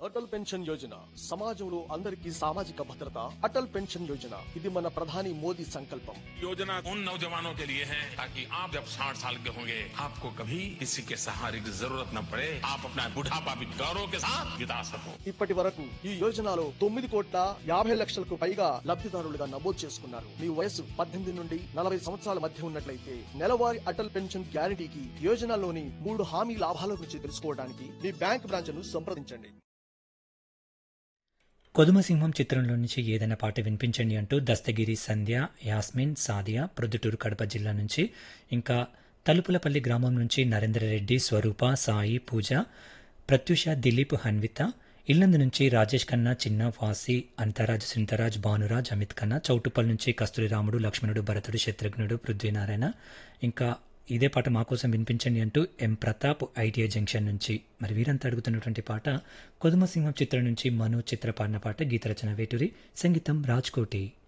Atal pension Yojana సమాజంలో అందరికీ సామాజిక భద్రత అటల్ పెన్షన్ యోజన ఇది మన ప్రధాని మోదీ సంకల్పం योजना उन नौजवानों के लिए है ताकि आप जब साठ साल के होंगे आपको कभी किसी के सहारे की जरूरत न पड़े आप अपना बुढ़ापा भी गौरव के साथ बिता सको ఇప్పటి వరకు ఈ యోజనలో తొమ్మిది కోట్ల యాభై లక్షలకు పైగా లబ్ధిదారులుగా నమోదు చేసుకున్నారు మీ వయసు పద్దెనిమిది నుండి నలభై సంవత్సరాల మధ్య ఉన్నట్లయితే నెలవారీ అటల్ పెన్షన్ గ్యారంటీకి యోజనలోని మూడు హామీ లాభాల గురించి తెలుసుకోవడానికి మీ బ్యాంక్ బ్రాంచ్ ను సంప్రదించండి కొదుమసింహం చిత్రంలో నుంచి ఏదైనా పాట వినిపించండి అంటూ దస్తగిరి సంధ్య యాస్మిన్ సాదియా ప్రొద్దుటూరు కడప జిల్లా నుంచి ఇంకా తలుపులపల్లి గ్రామం నుంచి నరేంద్ర రెడ్డి స్వరూప సాయి పూజ ప్రత్యూష దిలీప్ హన్విత ఇల్లందు నుంచి రాజేష్ ఖన్నా చిన్న వాసి అంతరాజ్ సునీతరాజ్ భానురాజ్ అమిత్ ఖన్నా చౌటుప్పల్ నుంచి కస్తూరి రాముడు లక్ష్మణుడు భరతుడు శత్రుఘ్నుడు పృథ్వీనారాయణ ఇంకా ఇదే పాట మా కోసం వినిపించండి అంటూ ఎం ప్రతాప్ ఐటీఐ జంక్షన్ నుంచి మరి వీరంతా అడుగుతున్నటువంటి పాట కొదుమసింహం చిత్రం నుంచి మను చిత్ర పాడిన పాట గీత రచన వేటూరి సంగీతం రాజ్కోటి